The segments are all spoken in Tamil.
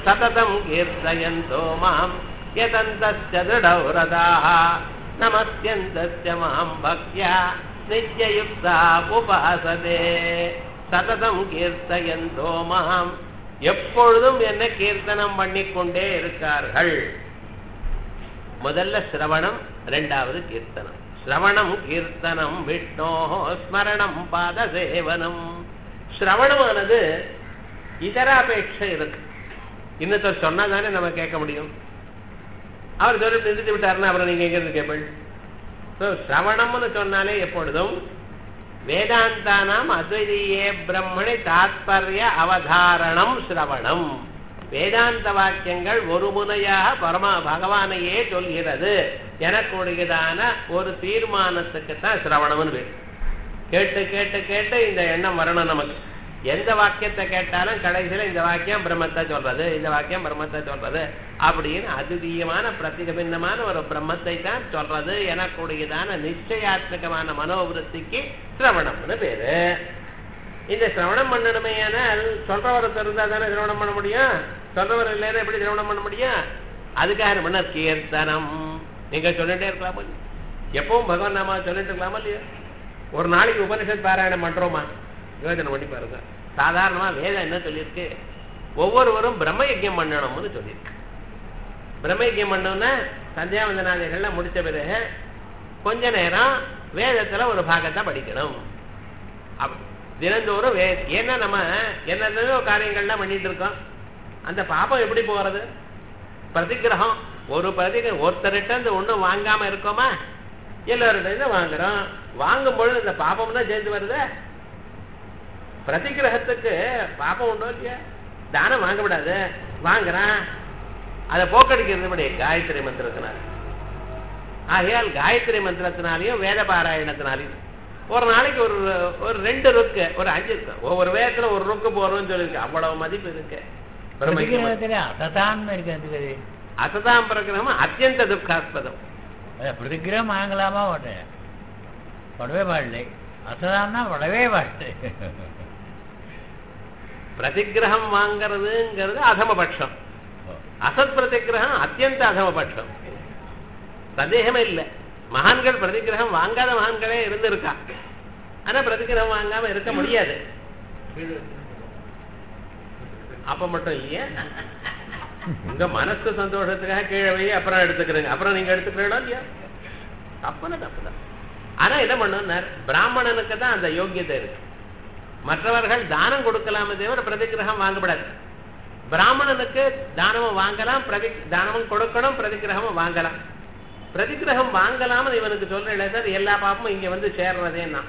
सततं कीर्तयन्तो मां यतन्तश्च दृढव्रताः नमस्यन्तस्य मां भक्त्या नित्ययुक्ता उपासते சததம் கீர்த்தயந்தோ மாம் எப்பொழுதும் என்ன கீர்த்தனம் பண்ணிக்கொண்டே இருக்கார்கள் முதல்ல சிரவணம் ரெண்டாவது கீர்த்தனம் சிரவணம் கீர்த்தனம் விஷ்ணோ ஸ்மரணம் பாத சேவனம் சிரவணமானது இதராபேட்சை இருக்கு இன்னொருத்தர் சொன்னா தானே நம்ம கேட்க முடியும் அவர் சொல்லி நிறுத்தி விட்டாருன்னா அப்புறம் நீங்க எங்க இருந்து கேட்பேன் ஸோ சிரவணம்னு சொன்னாலே எப்பொழுதும் வேதாந்தானாம் அத்வைதீயே பிரம்மணி தாத்பரிய அவதாரணம் சிரவணம் வேதாந்த வாக்கியங்கள் ஒரு முனையாக பரமா பகவானையே சொல்கிறது எனக்குடையதான ஒரு தீர்மானத்துக்கு தான் சிரவணம்னு பேர் கேட்டு கேட்டு கேட்டு இந்த எண்ணம் வரணும் நமக்கு எந்த வாக்கியத்தை கேட்டாலும் கடைசியில் இந்த வாக்கியம் பிரம்மத்தை சொல்றது இந்த வாக்கியம் பிரம்மத்தை சொல்றது அப்படின்னு அதிதீயமான பிரதிபின்னமான ஒரு பிரம்மத்தை தான் சொல்றது எனக்குடையதான நிச்சயாத்மகமான மனோவிருத்திக்கு சிரவணம்னு பேரு இந்த சிரவணம் பண்ணணுமே ஆனால் சொல்றவர் இருந்தா தானே சிரவணம் பண்ண முடியும் சொல்றவர் இல்லைன்னா எப்படி சிரவணம் பண்ண முடியும் அதுக்காக என்ன கீர்த்தனம் நீங்க சொல்லிட்டே இருக்கலாமா எப்பவும் பகவான் நாம சொல்லிட்டு இருக்கலாமா இல்லையா ஒரு நாளைக்கு உபனிஷத் பாராயணம் பண்றோமா யோஜனை பண்ணி பாருங்க சாதாரணமா வேதம் என்ன சொல்லியிருக்கு ஒவ்வொருவரும் பிரம்ம யஜ்யம் பண்ணணும்னு சொல்லியிருக்கு பிரம்ம யஜ்யம் பண்ணோம்னா சந்தியாவந்தனாதிகள்லாம் முடிச்ச பிறகு கொஞ்ச நேரம் வேதத்துல ஒரு பாகத்தை படிக்கணும் தினந்தோறும் வே ஏன்னா நம்ம என்னென்னோ காரியங்கள்லாம் பண்ணிட்டு இருக்கோம் அந்த பாப்பம் எப்படி போறது பிரதிகிரகம் ஒரு பிரதிக ஒருத்தர்கிட்ட இந்த ஒன்றும் வாங்காம இருக்கோமா எல்லார்கிட்ட வாங்குறோம் வாங்கும் பொழுது இந்த பாப்பம் தான் சேர்ந்து வருது பிரதிகிரகத்துக்கு பாப்பம் உண்டோ இல்லையா தானம் வாங்க விடாது வாங்குறான் அதை போக்கடிக்கிறது படி காயத்ரி மந்திரத்தினால ஆகையால் காயத்ரி மந்திரத்தினாலையும் வேத பாராயணத்தினாலையும் ஒரு நாளைக்கு ஒரு ஒரு ரெண்டு ருக்கு ஒரு அஞ்சு ஒவ்வொரு வேதத்துல ஒரு ருக்கு போறோம்னு சொல்லியிருக்கு அவ்வளவு மதிப்பு இருக்கு அசதான் இருக்கு அசதாம் பிரகிரகம் அத்தியந்த துக்காஸ்பதம் பிரதிகிரகம் வாங்கலாமா மாட்டேன் படவே பாடலை அசதான்னா படவே பாட்டு பிரதிகிரகம் வாங்கிறதுங்கிறது அதமபட்சம் அசத் பிரதிகிரகம் அத்தியந்த அதமபட்சம் சந்தேகமே இல்லை மகான்கள் பிரதிகிரகம் வாங்காத மகான்களே இருந்திருக்கா ஆனா பிரதிகிரகம் வாங்காம இருக்க முடியாது அப்ப மட்டும் இல்லையா உங்க மனசு சந்தோஷத்துக்காக கீழே போய் அப்புறம் எடுத்துக்கிறீங்க அப்புறம் நீங்க எடுத்துக்கிறீங்களோ இல்லையா தப்புனா தப்புதான் ஆனா என்ன பண்ணுனார் பிராமணனுக்கு தான் அந்த யோகியதை இருக்கு மற்றவர்கள் தானம் கொடுக்கலாமே தவிர பிரதிகிரகம் வாங்கப்படாது பிராமணனுக்கு தானமும் வாங்கலாம் பிரதி தானமும் கொடுக்கணும் பிரதிகிரகமும் வாங்கலாம் பிரதிகிரகம் வாங்கலாம்னு இவனுக்கு சொல்றேன் சார் எல்லா பாப்பமும் இங்க வந்து சேர்றதேன்னா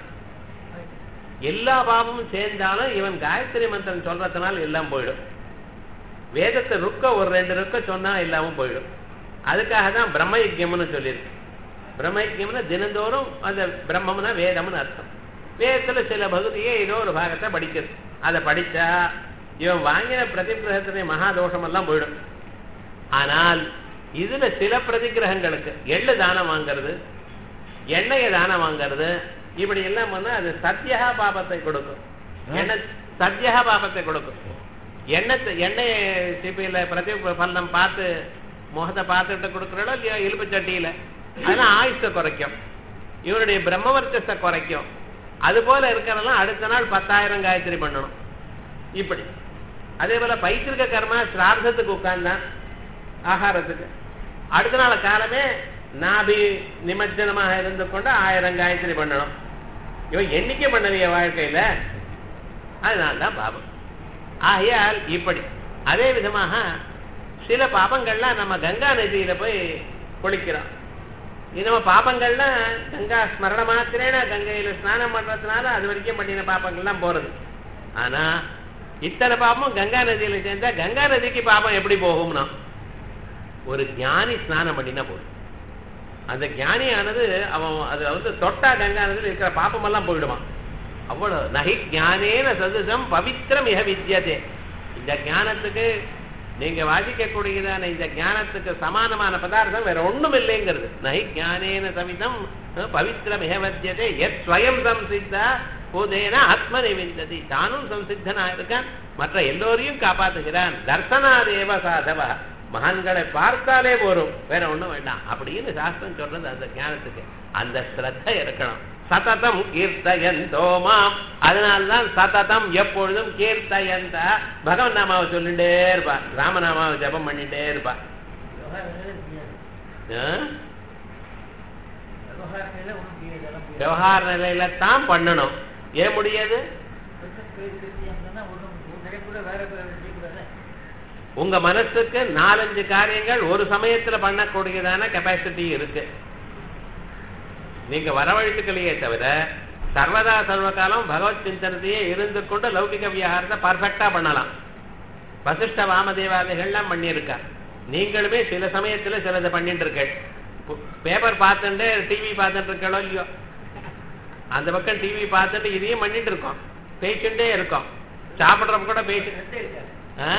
எல்லா பாவமும் சேர்ந்தாலும் இவன் காயத்ரி மந்திரம் சொல்றதுனால எல்லாம் போயிடும் வேதத்தை ருக்க ஒரு ரெண்டு ருக்க சொன்னா எல்லாமும் போயிடும் அதுக்காக தான் பிரம்ம யஜ்யம்னு சொல்லியிருக்கு பிரம்ம யஜ்யம்னா தினந்தோறும் அந்த பிரம்மம்னா வேதம்னு அர்த்தம் வேதத்துல சில பகுதியே ஏதோ ஒரு பாகத்தை படிக்கிறது அதை படிச்சா இவன் வாங்கின பிரதிகிரகத்தினை மகாதோஷம் எல்லாம் போயிடும் ஆனால் இதுல சில பிரதிகிரகங்களுக்கு எள்ளு தானம் வாங்கிறது எண்ணெயை தானம் வாங்கிறது இப்படி எல்லாம் பண்ணா அது சத்தியகா பாபத்தை கொடுக்கும் எண்ணெய் சத்தியகா பாபத்தை கொடுக்கும் எண்ணெய் எண்ணெய் சிப்பியில பிரதி பல்லம் பார்த்து முகத்தை பார்த்துட்டு கொடுக்குறோம் இல்லையோ இழுப்பு சட்டியில அதெல்லாம் ஆயுஷ குறைக்கும் இவருடைய பிரம்மவர்ச்சஸை குறைக்கும் அது போல இருக்கிறதெல்லாம் அடுத்த நாள் பத்தாயிரம் காயத்ரி பண்ணணும் இப்படி அதே போல பைத்திருக்க கர்மா சிரார்த்தத்துக்கு உட்கார்ந்தான் ஆகாரத்துக்கு அடுத்த நாள் காலமே நாபி நிமஜனமாக இருந்து கொண்டு ஆயிரம் காயத்ரி பண்ணணும் இவன் எண்ணிக்கை பண்ணலைய வாழ்க்கையில அதனால தான் பாபம் ஆகையால் இப்படி அதே விதமாக சில பாபங்கள்லாம் நம்ம கங்கா நதியில போய் குளிக்கிறோம் இது நம்ம பாபங்கள்லாம் கங்கா ஸ்மரண மாத்திரேனா கங்கையில ஸ்நானம் பண்றதுனால அது வரைக்கும் பண்ணின பாப்பங்கள்லாம் போறது ஆனா இத்தனை பாபமும் கங்கா நதியில சேர்ந்தா கங்கா நதிக்கு பாபம் எப்படி போகும்னா ஒரு ஞானி ஸ்நானம் பண்ணினா போதும் அந்த ஞானியானது அவன் அது வந்து தொட்டா கங்கா நதியில் இருக்கிற பாப்பமெல்லாம் போயிடுவான் அவ்வளவு நகை ஞானேன சதுசம் பவித்திரம் மிக வித்தியதே இந்த ஞானத்துக்கு நீங்க வாசிக்கக்கூடியதான இந்த ஞானத்துக்கு சமானமான பதார்த்தம் வேற ஒண்ணும் இல்லைங்கிறது நகை ஞானேன சமிதம் பவித்திரம் மிக வித்தியதே எத் ஸ்வயம் சம்சித்தா போதேன ஆத்ம நிவிந்ததி தானும் சம்சித்தனா இருக்கான் மற்ற எல்லோரையும் காப்பாத்துகிறான் தர்சனாதேவ சாதவ மகான்களை பார்த்தாலே போரும் வேற ஒண்ணும் வேண்டாம் அப்படின்னு சாஸ்திரம் சொல்றது அந்த ஞானத்துக்கு அந்த ஸ்ரத்த இருக்கணும் சததம் கீர்த்தயந்தோ மாம் அதனால்தான் சததம் எப்பொழுதும் கீர்த்தயந்த பகவன் நாமாவை சொல்லிட்டே இருப்பா ராமநாமாவை ஜபம் பண்ணிட்டே இருப்பா ஆ? விவகார நிலையில தான் பண்ணணும் ஏன் முடியாது உங்க மனசுக்கு நாலஞ்சு காரியங்கள் ஒரு சமயத்துல பண்ணக்கூடியதான கெப்பாசிட்டி இருக்கு நீங்க வரவழைத்துக்கலையே தவிர சர்வதா சர்வகாலம் பகவத் சிந்தனத்தையே இருந்து கொண்டு லௌகிக விவகாரத்தை பர்ஃபெக்டா பண்ணலாம் வசிஷ்ட வாமதேவாதிகள்லாம் பண்ணியிருக்கா நீங்களுமே சில சமயத்துல சிலதை பண்ணிட்டு இருக்கேன் பேப்பர் பார்த்துட்டு டிவி பார்த்துட்டு இருக்கோ இல்லையோ அந்த பக்கம் டிவி பார்த்துட்டு இதையும் பண்ணிட்டு இருக்கோம் பேசிட்டே இருக்கோம் சாப்பிட்றப்ப கூட பேசி ஆ?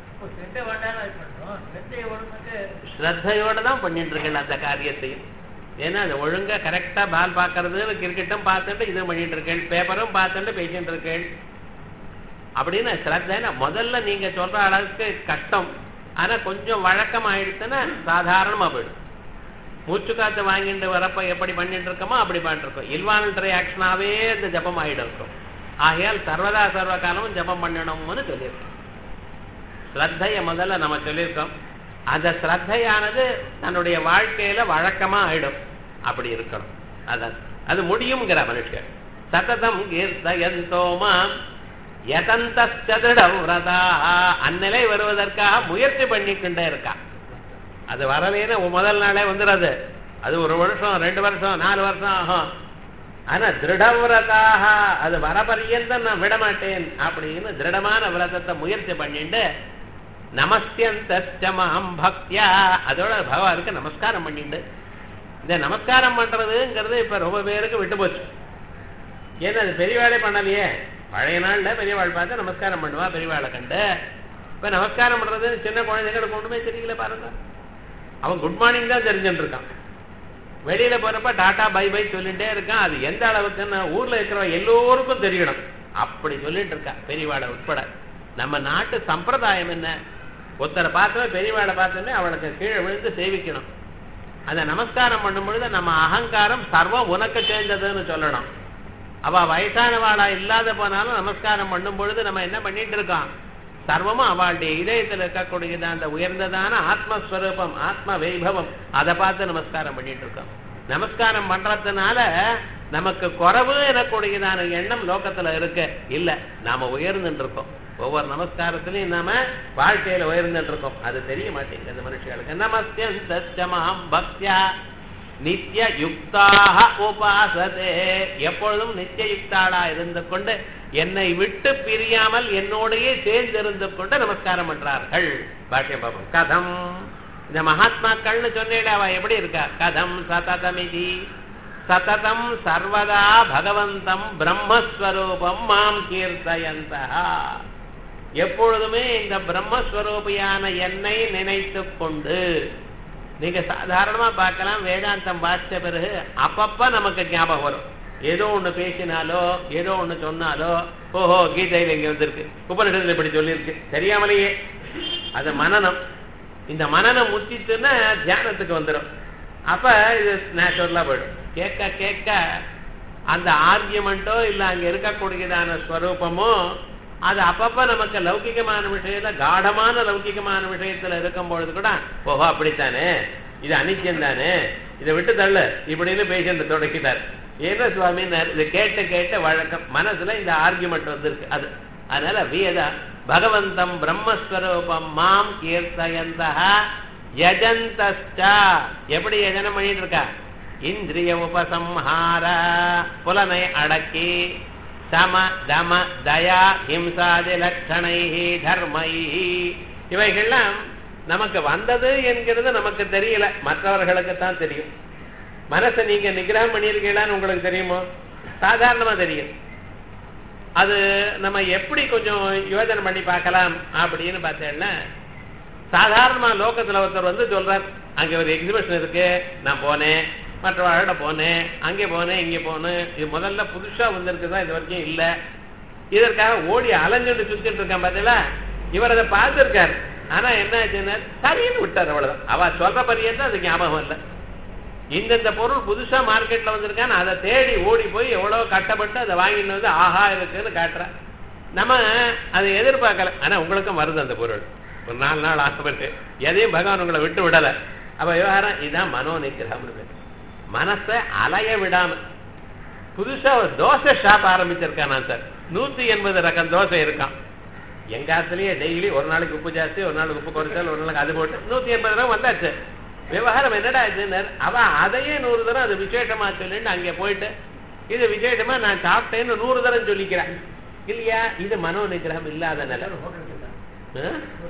ஸ்ரத்தையோட தான் பண்ணிட்டு இருக்கேன் அந்த காரியத்தையும் ஏன்னா அது ஒழுங்கா கரெக்டா பால் பார்க்கறது கிரிக்கெட்டும் பார்த்துட்டு இது பண்ணிட்டு இருக்கேன் பேப்பரும் பார்த்துட்டு பேசிட்டு இருக்கேன் அப்படின்னு ஸ்ரத்தைன்னா முதல்ல நீங்க சொல்ற அளவுக்கு கஷ்டம் ஆனா கொஞ்சம் வழக்கம் ஆயிடுச்சுன்னா சாதாரணமா போயிடும் மூச்சு காத்து வாங்கிட்டு வரப்ப எப்படி பண்ணிட்டு இருக்கோமோ அப்படி பண்ணிட்டு இருக்கோம் இல்வானல் ஆக்ஷனாவே இந்த ஜபம் ஆயிடும் இருக்கும் ஆகையால் சர்வதா சர்வ காலமும் ஜபம் பண்ணணும்னு சொல்லியிருக்கோம் ஸ்ரத்தைய முதல்ல நம்ம சொல்லியிருக்கோம் அந்த ஸ்ரத்தையானது தன்னுடைய வாழ்க்கையில வழக்கமா ஆயிடும் அப்படி இருக்கணும் அதான் அது முடியுங்கிற மனுஷன் சததம் கீர்த்தயந்தோமா யதந்தா அந்நிலை வருவதற்காக முயற்சி பண்ணிக்கிட்டே இருக்கா அது வரலேன்னு முதல் நாளே வந்துடாது அது ஒரு வருஷம் ரெண்டு வருஷம் நாலு வருஷம் ஆகும் ஆனா திருடவிரதாக அது வர பரியந்தம் நான் விட மாட்டேன் அப்படின்னு திருடமான விரதத்தை முயற்சி பண்ணிட்டு நமஸ்தியந்தம் பக்தியா அதோட பகவானுக்கு நமஸ்காரம் பண்ணிட்டு இந்த நமஸ்காரம் பண்றதுங்கிறது இப்ப ரொம்ப பேருக்கு விட்டு போச்சு ஏன்னா அது பெரியவாளே பண்ணலையே பழைய நாள்ல பெரியவாள் பார்த்து நமஸ்காரம் பண்ணுவா பெரியவாளை கண்டு இப்ப நமஸ்காரம் பண்றது சின்ன குழந்தைங்களுக்கு ஒண்ணுமே தெரியல பாருங்க அவன் குட் மார்னிங் தான் தெரிஞ்சுட்டு இருக்கான் வெளியில போறப்ப டாடா பை பை சொல்லிட்டே இருக்கான் அது எந்த அளவுக்குன்னு ஊர்ல இருக்கிற எல்லோருக்கும் தெரியணும் அப்படி சொல்லிட்டு இருக்கா பெரியவாளை உட்பட நம்ம நாட்டு சம்பிரதாயம் என்ன ஒருத்தரை பார்த்தா பெரியவாளை பார்த்தோன்னே அவளுக்கு கீழே விழுந்து சேவிக்கணும் அந்த நமஸ்காரம் பண்ணும் பொழுது நம்ம அகங்காரம் சர்வம் உனக்கு சேர்ந்ததுன்னு சொல்லணும் அவ வயசானவாளா இல்லாத போனாலும் நமஸ்காரம் பண்ணும் பொழுது நம்ம என்ன பண்ணிட்டு இருக்கோம் சர்வமும் அவளுடைய இதயத்தில் இருக்கக்கூடியது அந்த உயர்ந்ததான ஆத்மஸ்வரூபம் ஆத்ம வைபவம் அதை பார்த்து நமஸ்காரம் பண்ணிட்டு இருக்கோம் நமஸ்காரம் பண்றதுனால நமக்கு குறவு எனக்கூடியதான எண்ணம் லோகத்துல இருக்கு இல்ல நாம உயர்ந்துட்டு இருக்கோம் ஒவ்வொரு நமஸ்காரத்திலையும் நாம வாழ்க்கையில உயர்ந்துட்டு இருக்கோம் அது தெரிய மாட்டேங்குது அந்த மனுஷர்களுக்கு நமஸ்தியம் பக்தியா நித்திய யுக்தாக உபாசதே எப்பொழுதும் நித்திய யுக்தாளா இருந்து கொண்டு என்னை விட்டு பிரியாமல் என்னோடையே சேர்ந்து இருந்து கொண்டு நமஸ்காரம் பண்றார்கள் பாஷ்ய பாபம் கதம் இந்த மகாத்மாக்கள்னு சொன்னேன் அவ எப்படி இருக்கா கதம் சததமிதி சததம் சர்வதா பகவந்தம் பிரம்மஸ்வரூபம் மாம் கீர்த்தயந்த எப்பொழுதுமே இந்த பிரம்மஸ்வரூபியான என்னை நினைத்து கொண்டு நீங்க சாதாரணமா பார்க்கலாம் வேதாந்தம் வாசிச்ச பிறகு அப்பப்ப நமக்கு ஞாபகம் வரும் ஏதோ ஒண்ணு பேசினாலோ ஏதோ ஒண்ணு சொன்னாலோ ஓஹோ கீதையில இங்க வந்திருக்கு உபனிஷத்துல இப்படி சொல்லியிருக்கு தெரியாமலேயே அது மனநம் இந்த மனநம் முத்திட்டுன்னா தியானத்துக்கு வந்துடும் அப்ப இது நேச்சுரலா போயிடும் கேட்க கேட்க அந்த ஆர்கியுமெண்ட்டோ இல்ல அங்க இருக்கக்கூடியதான ஸ்வரூபமோ அது அப்பப்ப நமக்கு லௌகிகமான விஷயத்துல காடமான லௌகிகமான விஷயத்துல இருக்கும் பொழுது கூட ஓஹோ அப்படித்தானே இது அனித்தியம் தானே இதை விட்டு தள்ளு இப்படின்னு பேஷண்ட் தொடக்கிட்டார் ஏன்னா சுவாமினார் இது கேட்ட கேட்ட வழக்கம் மனசுல இந்த ஆர்குமெண்ட் வந்திருக்கு அது அதனால வேதா பகவந்தம் பிரம்மஸ்வரூபம் மாம் கீர்த்தயந்த யஜந்தா எப்படி யஜனம் பண்ணிட்டு இருக்கா இந்திரிய உபசம்ஹார புலனை அடக்கி சம தம தயா ஹிம்சாதி லட்சணை தர்மை இவைகள்லாம் நமக்கு வந்தது என்கிறது நமக்கு தெரியல மற்றவர்களுக்கு தான் தெரியும் மனசை நீங்க நிகிரகம் பண்ணியிருக்கீங்களான்னு உங்களுக்கு தெரியுமோ சாதாரணமா தெரியும் அது நம்ம எப்படி கொஞ்சம் யோஜனை பண்ணி பார்க்கலாம் அப்படின்னு பார்த்தேன்னா சாதாரணமா லோகத்துல ஒருத்தர் வந்து சொல்றார் அங்க ஒரு எக்ஸிபிஷன் இருக்கு நான் போனேன் மற்றவர்களோட போனேன் அங்கே போனேன் இங்கே போனேன் இது முதல்ல புதுசா வந்திருக்குதா இது வரைக்கும் இல்லை இதற்காக ஓடி அலைஞ்சுட்டு சுத்திட்டு இருக்கான் பார்த்தீங்களா இவர் அதை பார்த்திருக்காரு ஆனா என்ன ஆச்சுன்னா சரின்னு விட்டார் அவ்வளவுதான் அவ சொல்ற பரியந்தான் அது ஞாபகம் இல்லை இந்தந்த பொருள் புதுசா மார்க்கெட்ல வந்திருக்கான்னு அதை தேடி ஓடி போய் எவ்வளவு கட்டப்பட்டு அதை வாங்கிட்டு வந்து ஆஹா இருக்குன்னு காட்டுறேன் நம்ம அதை எதிர்பார்க்கல ஆனா உங்களுக்கும் வருது அந்த பொருள் ஒரு நாலு நாள் ஆசைப்பட்டு எதையும் பகவான் உங்களை விட்டு விடல அப்ப விவகாரம் இதான் மனோ நிகிரகம்னு பேரு. மனசை அலைய விடாம புதுசா ஒரு தோசை ஷாப் ஆரம்பிச்சிருக்கான் நான் சார் நூத்தி எண்பது ரகம் தோசை இருக்கான் எங்க ஆத்துலயே டெய்லி ஒரு நாளைக்கு உப்பு ஜாஸ்தி ஒரு நாளைக்கு உப்பு குறைச்சல் ஒரு நாளைக்கு அது போட்டு நூத்தி எண்பது ரூபா வந்தாச்சு விவகாரம் என்னடா ஆச்சுன்னு அவ அதையே நூறு தரம் அது விசேஷமா சொல்லிட்டு அங்கே போயிட்டு இது விசேஷமா நான் சாப்பிட்டேன்னு நூறு தரம் சொல்லிக்கிறேன் இல்லையா இது மனோ நிகிரகம் இல்லாத நிலை ஆ?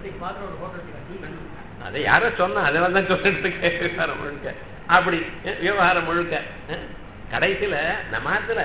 அதை யாரோ சொன்னா அதெல்லாம் தான் சொல்லிட்டு இருக்கேன் விவகாரம் முழுக்க அப்படி அஹ், விவகாரம் முழுக்க அஹ், கடைசியில நம்மாத்துல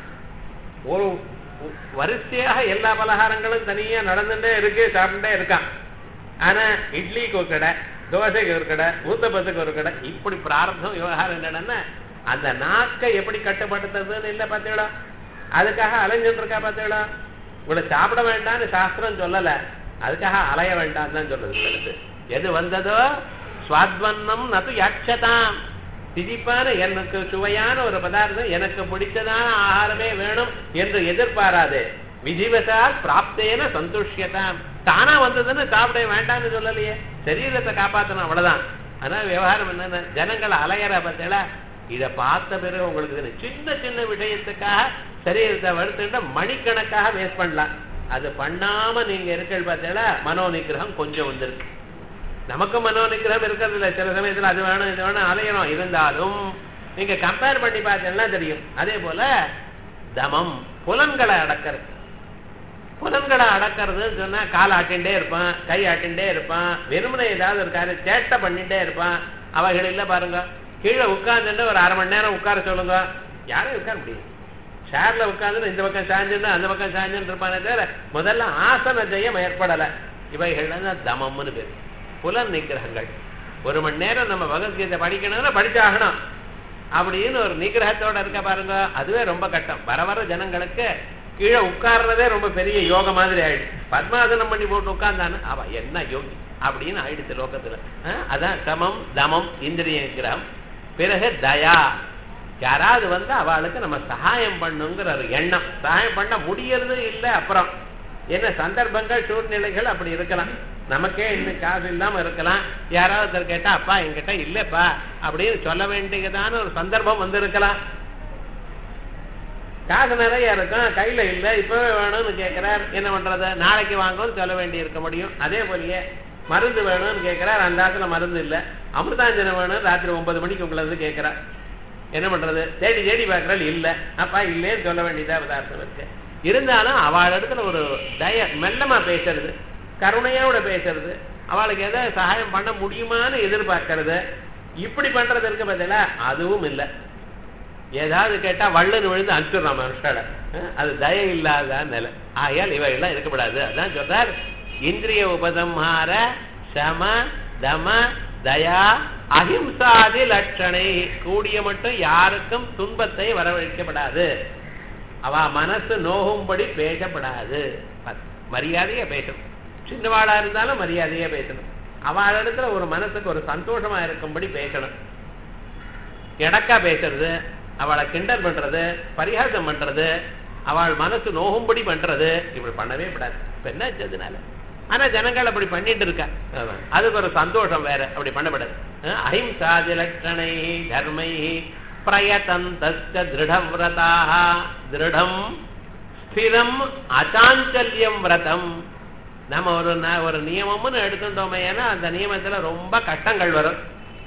ஒரு ஒ- வரிசையாக எல்லா பலகாரங்களும் தனியா நடந்துட்டே இருக்கு சாப்பிட்டுட்டே இருக்கான் ஆனா இட்லிக்கு ஒரு கடை தோசைக்கு ஒரு கடை ஊத்தப்பத்துக்கு ஒரு கடை இப்படி பிராரப்தம் விவகாரம் என்னன்னா அந்த நாக்கை எப்படி கட்டுப்படுத்துறதுன்னு இல்லை பார்த்தீங்களா அதுக்காக அலைஞ்சுட்டு இருக்கா பார்த்தீங்களா உங்களை சாப்பிட வேண்டாம்னு சாஸ்திரம் சொல்லல அதுக்காக அலைய வேண்டாம் தான் சொல்லுது அடுத்து எது வந்ததோ சுவாத்வன்னம் நது யாட்சதாம் திதிப்பான எனக்கு சுவையான ஒரு பதார்த்தம் எனக்கு பிடிச்சதான ஆகாரமே வேணும் என்று எதிர்பாராது விதிவசால் பிராப்தேன சந்துஷ்யதாம் தானா வந்ததுன்னு சாப்பிட வேண்டாம்னு சொல்லலையே சரீரத்தை காப்பாத்தணும் அவ்வளவுதான் ஆனா விவகாரம் என்னன்னா ஜனங்களை அலையற பார்த்தீங்களா இதை பார்த்த பிறகு உங்களுக்கு தெரியும். சின்ன சின்ன விஷயத்துக்காக சரீரத்தை வருத்துட்டா மணிக்கணக்காக வேஸ்ட் பண்ணலாம் அது பண்ணாம நீங்க இருக்கல் பார்த்தீங்களா மனோ நிகிரகம் கொஞ்சம் வந்திருக்கு நமக்கு மனோ நிகிரகம் இருக்கிறது இல்ல சில சமயத்துல அது வேணும் இது வேணும் அலையணும் இருந்தாலும் நீங்க கம்பேர் பண்ணி பார்த்தீங்கன்னா தெரியும் அதே போல தமம் புலன்களை அடக்கிறது புலன்களை அடக்கிறதுன்னு சொன்னா கால் ஆட்டின்டே இருப்பான் கை ஆட்டின்டே இருப்பான் வெறுமனை ஏதாவது ஒரு காரியம் சேட்டை பண்ணிட்டே இருப்பான் அவைகள் இல்ல பாருங்க கீழே உட்கார்ந்துட்டு ஒரு அரை மணி நேரம் உட்கார சொல்லுங்க யாரும் உட்கார முடியும் சேர்ல உட்கார்ந்து இந்த பக்கம் சாஞ்சுட்டு அந்த பக்கம் சாஞ்சுட்டு இருப்பானே தவிர முதல்ல ஆசன ஜெயம் ஏற்படல இவைகள் தான் தமம்னு பேர் புலன் நிகிரகங்கள் ஒரு மணி நேரம் நம்ம பகவத்கீதை படிக்கணும்னா படிச்சாகணும் அப்படின்னு ஒரு நிகிரகத்தோட இருக்க பாருங்க அதுவே ரொம்ப கஷ்டம் வர வர ஜனங்களுக்கு கீழே உட்கார்றதே ரொம்ப பெரிய யோக மாதிரி ஆயிடுச்சு பத்மாசனம் பண்ணி போட்டு உட்கார்ந்தானு அவ என்ன யோகி அப்படின்னு ஆயிடுச்சு லோகத்துல அஹ், அதான் சமம் தமம் இந்திரிய நிகிரகம் பிறகு தயா யாராவது வந்து அவளுக்கு நம்ம சகாயம் பண்ணுங்கிற ஒரு எண்ணம் சகாயம் பண்ண முடியறது இல்லை அப்புறம் என்ன சந்தர்ப்பங்கள் சூழ்நிலைகள் அப்படி இருக்கலாம் நமக்கே இன்னும் காசு இல்லாம இருக்கலாம் யாராவது ஒருத்தர் கேட்டா அப்பா என்கிட்ட இல்லப்பா அப்படின்னு சொல்ல வேண்டியதான ஒரு சந்தர்ப்பம் வந்து இருக்கலாம் காசு நிறைய இருக்கும் கையில இல்ல இப்பவே வேணும்னு கேட்கிறார் என்ன பண்றது நாளைக்கு வாங்கன்னு சொல்ல வேண்டி இருக்க முடியும் அதே போலயே மருந்து வேணும்னு கேட்கிறார் அந்த இடத்துல மருந்து இல்ல அமிர்தாஞ்சனம் வேணும் ராத்திரி ஒன்பது மணிக்கு உங்களை வந்து கேட்கிறார் என்ன பண்றது தேடி தேடி பார்க்கறாள் இல்ல அப்பா இல்லேன்னு சொல்ல வேண்டியதா பதார்த்தம் இருக்கு இருந்தாலும் அவள் இடத்துல ஒரு தய மெல்லமா பேசுறது கருணையோட பேசுறது அவளுக்கு எதாவது சகாயம் பண்ண முடியுமான்னு எதிர்பார்க்கறது இப்படி பண்றது இருக்கு பார்த்தீங்களா அதுவும் இல்லை ஏதாவது கேட்டா வள்ளன் விழுந்து அனுப்பிச்சிடுறான் மனுஷால அஹ் அது தய இல்லாத நிலை ஆகையால் இவையெல்லாம் இருக்கக்கூடாது அதான் சொல்றார் இந்திரிய உபசம்ஹார சம தம தயா அஹிம்சாதி லட்சணை கூடிய மட்டும் யாருக்கும் துன்பத்தை வரவழைக்கப்படாது அவ மனசு நோகும்படி பேசப்படாது மரியாதையா பேசணும் சின்னவாளா இருந்தாலும் மரியாதையா பேசணும் அவள் இடத்துல ஒரு மனசுக்கு ஒரு சந்தோஷமா இருக்கும்படி பேசணும் எடக்கா பேசுறது அவளை கிண்டல் பண்றது பரிகாசம் பண்றது அவள் மனசு நோகும்படி பண்றது இப்படி பண்ணவே கூடாது இப்ப என்ன அதனால ஆனா ஜனங்கள் அப்படி பண்ணிட்டு இருக்கா அதான். அதுக்கு ஒரு சந்தோஷம் வேற அப்படி பண்ணப்படாது அஹ் அஹிம்சாதி லட்சணை தர்மை பிரயதந்தஸ்த திருடவிரதாக திருடம் ஸ்திரம் அசாஞ்சல்யம் விரதம் நம்ம ஒரு ந- ஒரு நியமம்னு எடுத்துட்டோமே ஏன்னா அந்த நியமத்துல ரொம்ப கஷ்டங்கள் வரும்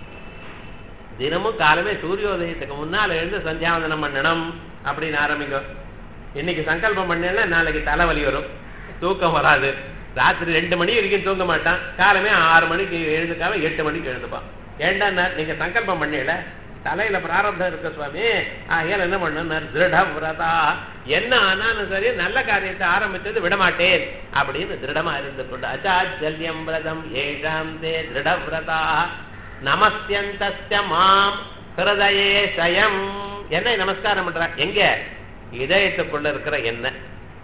தினமும் காலமே சூரியோதயத்துக்கு முன்னால எழுந்து சந்தியாவந்தனம் பண்ணணும் அப்படின்னு ஆரம்பிக்கும் இன்னைக்கு சங்கல்பம் பண்ணேன்னா நாளைக்கு தலைவலி வரும் தூக்கம் வராது ராத்திரி ரெண்டு மணி வரைக்கும் தூங்க மாட்டான் காலமே ஆறு மணிக்கு எழுந்துக்காம எட்டு மணிக்கு எழுந்துப்பான் ஏண்டா நீங்க சங்கல்பம் பண்ணல தலையில பிராரப்தம் இருக்கு சுவாமி ஆகையால் என்ன பண்ணணும் திருட விரதா என்ன ஆனாலும் சரி நல்ல காரியத்தை ஆரம்பிச்சது விடமாட்டேன் அப்படின்னு திருடமா இருந்து கொண்டு அச்சாச்சல்யம் விரதம் ஏஷாம் தே திருட விரதா நமஸ்யந்தஸ்ய மாம் ஹிருதயே சயம் என்னை நமஸ்காரம் பண்ற எங்க இதயத்துக்குள்ள இருக்கிற என்ன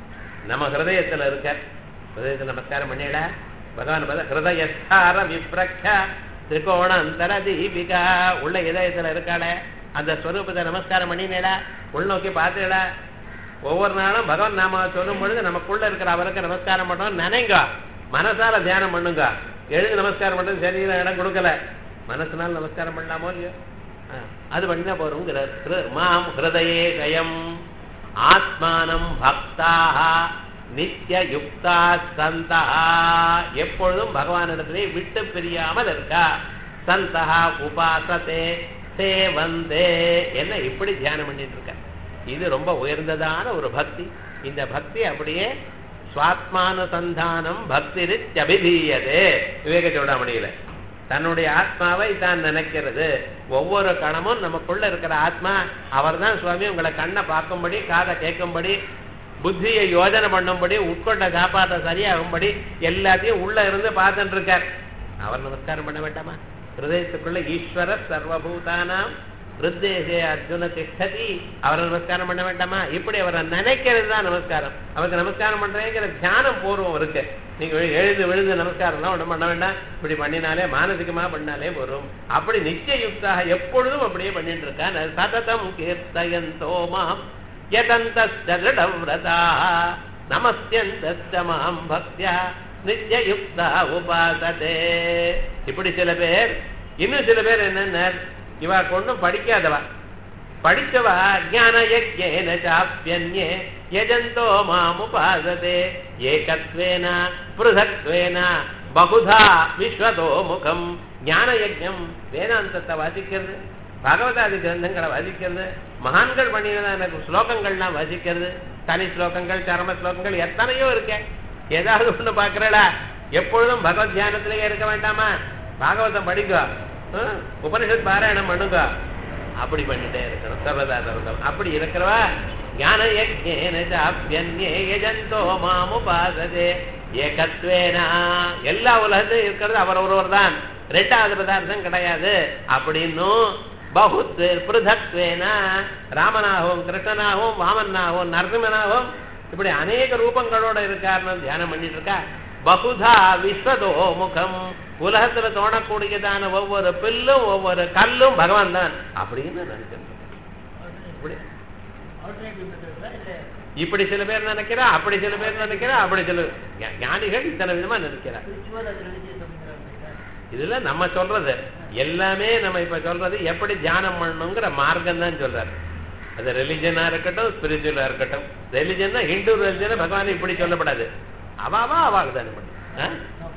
நம்ம ஹிருதயத்துல இருக்க ஹிருதயத்துல நமஸ்காரம் பண்ணிடா பகவான் பார்த்தா ஹிருதயஸ்தார விப்ரக்ஷ திரிகோண அந்தர தீபிகா உள்ள இதயத்துல இருக்காளே அந்த ஸ்வரூபத்தை நமஸ்காரம் பண்ணினேடா உள்நோக்கி பார்த்துடா ஒவ்வொரு நாளும் பகவான் நாம சொல்லும் பொழுது நமக்குள்ள இருக்கிற அவருக்கு நமஸ்காரம் பண்ணோம் நினைங்க மனசால தியானம் பண்ணுங்க எழுந்து நமஸ்காரம் பண்றது சரீரம் இடம் கொடுக்கல மனசுனால நமஸ்காரம் பண்ணலாமோ இல்லையோ ஆ, அது பண்ணினா போறோங்கிறார் ஹிரு- மாம் ஹிருதயே கயம் ஆத்மானம் பக்தாக நித்திய யுக்தா சந்தா எப்பொழுதும் பகவானிடத்திலே விட்டு பிரியாமல் இருக்கா சந்தா உபாசத்தே சேவந்தே என்ன இப்படி தியானம் பண்ணிட்டு இருக்க இது ரொம்ப உயர்ந்ததான ஒரு பக்தி இந்த பக்தி அப்படியே சுவாத்மானுசந்தானம் பக்தி அபிதீயதே விவேக சூடாமணியில தன்னுடைய ஆத்மாவை தான் நினைக்கிறது ஒவ்வொரு கணமும் நமக்குள்ள இருக்கிற ஆத்மா அவர்தான் சுவாமி உங்களை கண்ணை பார்க்கும்படி காதை கேட்கும்படி புத்தியை யோஜனை பண்ணும்படி உட்கொண்ட சாப்பாட்டை சரியாகும்படி எல்லாத்தையும் உள்ள இருந்து பார்த்துட்டு இருக்கார் அவர் நமஸ்காரம் பண்ண வேண்டாமா ஹிருதயத்துக்குள்ள ஈஸ்வர சர்வபூதானாம் ஹிருத்தேசே அர்ஜுன திஷ்டதி அவரை நமஸ்காரம் பண்ண வேண்டாமா இப்படி அவரை நினைக்கிறது தான் நமஸ்காரம் அவருக்கு நமஸ்காரம் பண்றேங்கிற தியானம் பூர்வம் இருக்கு நீங்க எழு- எழுந்து விழுந்து நமஸ்காரம்லாம் ஒன்றும் பண்ண வேண்டாம் இப்படி பண்ணினாலே மானசிகமா பண்ணாலே வரும் அப்படி நிச்சய யுக்தாக எப்பொழுதும் அப்படியே பண்ணிட்டு இருக்கான் சததம் கீர்த்தயந்தோ மாம் யதந்தஸ்தா நமஸ்யந்தஸ்த மாம் பக்தியா நித்யயுக்தா உபாசதே இப்படி சில பேர் இன்னும் சில பேர் என்னென்ன இவா கொண்டும் படிக்காதவா படிச்சவா ஞான யஜ்ஞேன சாப்பியன்யே யஜந்தோ மாமுபாசதே ஏகத்வேன பிருதக்வேன பகுதா விஸ்வதோ முகம் ஞான யஜ்ஞம் வேதாந்தத்தை வாசிக்கிறது பகவதாதி கிரந்தங்களை வாசிக்கிறது மகான்கள் பண்ணினதா எனக்கு ஸ்லோகங்கள்லாம் வாசிக்கிறது தனி ஸ்லோகங்கள் சரம ஸ்லோகங்கள் எத்தனையோ இருக்கேன் ஏதாவது ஒண்ணு பாக்குறடா எப்பொழுதும் பகவத் தியானத்திலேயே இருக்க வேண்டாமா பாகவதம் படிங்க ஆ, உபனிஷத் பாராயணம் பண்ணுங்க அப்படி பண்ணிட்டே இருக்கணும் சர்வதா சர்வதம் அப்படி இருக்கிறவா ஞான யஜ்ஞேன சாப்யன்யே யஜந்தோ மாமுபாசதே ஏகத்வேனா எல்லா உலகத்திலும் இருக்கிறது அவர் ஒருவர் தான் ரெண்டாவது பதார்த்தம் கிடையாது அப்படின்னும் பகுத் பிருதக்வேன ராமனாகவும் கிருஷ்ணனாகவும் வாமனாகவும் நரசிம்மனாகவும் இப்படி அநேக ரூபங்களோட இருக்காருன்னு தியானம் பண்ணிட்டு இருக்கா பகுதா விஸ்வதோ முகம் உலகத்துல தோணக்கூடியதான ஒவ்வொரு பில்லும் ஒவ்வொரு கல்லும் பகவான் தான் அப்படின்னு நினைச்சிருக்கேன் இப்படி இப்படி சில பேர் நினைக்கிறா அப்படி சில பேர் நினைக்கிறா அப்படி சில ஞா- ஞானிகள் இத்தனை விதமா நினைக்கிறா இதுல நம்ம சொல்றது எல்லாமே நம்ம இப்ப சொல்றது எப்படி தியானம் பண்ணணுங்கிற மார்க்கம் தான் சொல்றாரு அது ரிலிஜனா இருக்கட்டும் ஸ்பிரிச்சுவலா இருக்கட்டும் ரிலிஜன்னா ஹிந்து ரிலிஜன் பகவான் இப்படி சொல்லப்படாது அவாவா அவாக்கு தானே பண்ணும் ஆ?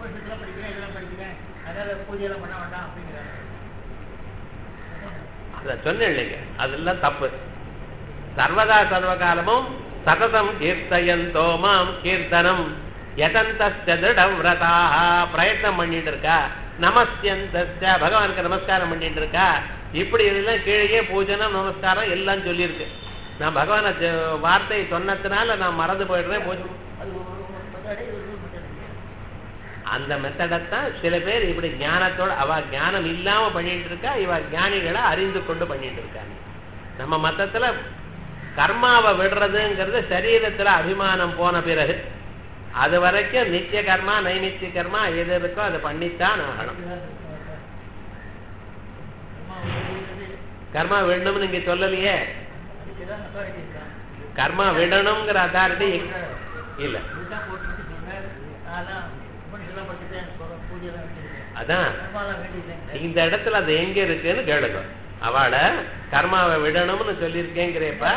அத சொன்னேன் இல்லைங்க அதெல்லாம் தப்பு சர்வதா சர்வகாலமும் சததம் கீர்த்தயந்தோ மாம் கீர்த்தனம் யதந்தஸ்திரதாக பிரயத்னம் பண்ணிட்டு இருக்கா நமஸ்யந்த பகவானுக்கு நமஸ்காரம் பண்ணிட்டு இருக்கா இப்படி எல்லாம் கீழே பூஜனம் நமஸ்காரம் எல்லாம் சொல்லியிருக்கு நான் பகவான வார்த்தை சொன்னதுனால நான் மறந்து போயிடுறேன் பூஜை அந்த மெத்தடத்தான் சில பேர் இப்படி ஞானத்தோட அவ ஞானம் இல்லாம பண்ணிட்டு இருக்கா இவ ஞானிகளை அறிந்து கொண்டு பண்ணிட்டு இருக்காங்க நம்ம மத்தத்துல கர்மாவை விடுறதுங்கிறது சரீரத்துல அபிமானம் போன பிறகு அது வரைக்கும் நித்திய கர்மா நைமித்திய கர்மா எது இருக்கோ அதை பண்ணித்தான் ஆகணும் கர்மா விடணும்னு நீங்க சொல்லலையே கர்மா விடணுங்கிற அத்தாரிட்டி இல்ல அதான் இந்த இடத்துல அது எங்க இருக்குன்னு கேளுங்க அவளை கர்மாவை விடணும்னு சொல்லியிருக்கேங்கிறப்ப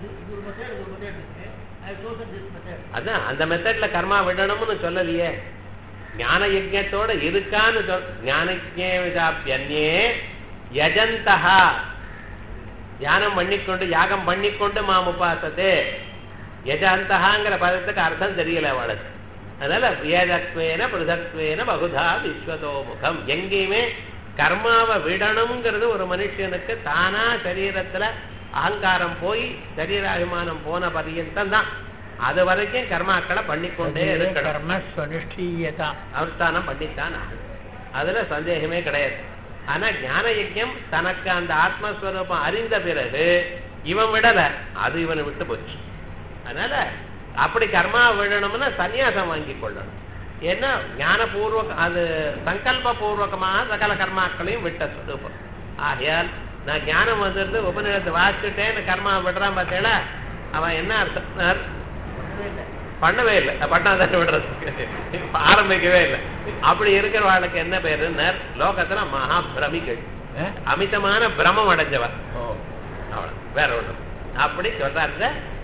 அதான் அந்த மெத்தட்ல கர்மா விடணும்னு சொல்லலையே ஞான யஜ்யத்தோட இருக்கான்னு சொல் ஞானஜே யஜந்தஹா தியானம் பண்ணிக்கொண்டு யாகம் பண்ணிக்கொண்டு மாம் உபாசத்தே யஜந்தஹாங்கிற பதத்துக்கு அர்த்தம் தெரியல அவளுக்கு அதனால வேதத்வேன பிருதத்வேன பகுதா விஸ்வதோமுகம் எங்கேயுமே கர்மாவை விடணுங்கிறது ஒரு மனுஷனுக்கு தானா சரீரத்துல அகங்காரம் போய் சரீராபிமானம் போன பரியந்தம் தான் அது வரைக்கும் கர்மாக்களை பண்ணிக்கொண்டே இருக்கணும் கர்மஸ்வனிஷ்டீயதா அனுஷ்டானம் பண்ணித்தான் ஆகணும். அதுல சந்தேகமே கிடையாது ஆனா ஞான யஜ்யம் தனக்கு அந்த ஆத்மஸ்வரூபம் அறிந்த பிறகு இவன் விடல அது இவனை விட்டு போச்சு அதனால அப்படி கர்மா விடணும்னா சன்னியாசம் வாங்கி கொள்ளணும் ஏன்னா ஞானபூர்வ அது சங்கல்ப பூர்வகமாக சகல கர்மாக்களையும் விட்ட சுரூபம் ஆகையால் நான் ஞானம் வந்துருந்து உபநிடத்தை வாசிச்சுட்டேன்னு கர்மா விடுறான் பார்த்தேடா அவன் என்ன அர்த்தம் பண்ணவே இல்லை பண்ணாதான் விடுறது ஆரம்பிக்கவே இல்லை அப்படி இருக்கிற வாழ்க்கை என்ன பேருன்னு லோகத்துல மகா பிரமிகள் அமிதமான பிரமம் அடைஞ்சவன் அவ்வளவு வேற ஒண்ணும் அப்படி சொல்றாரு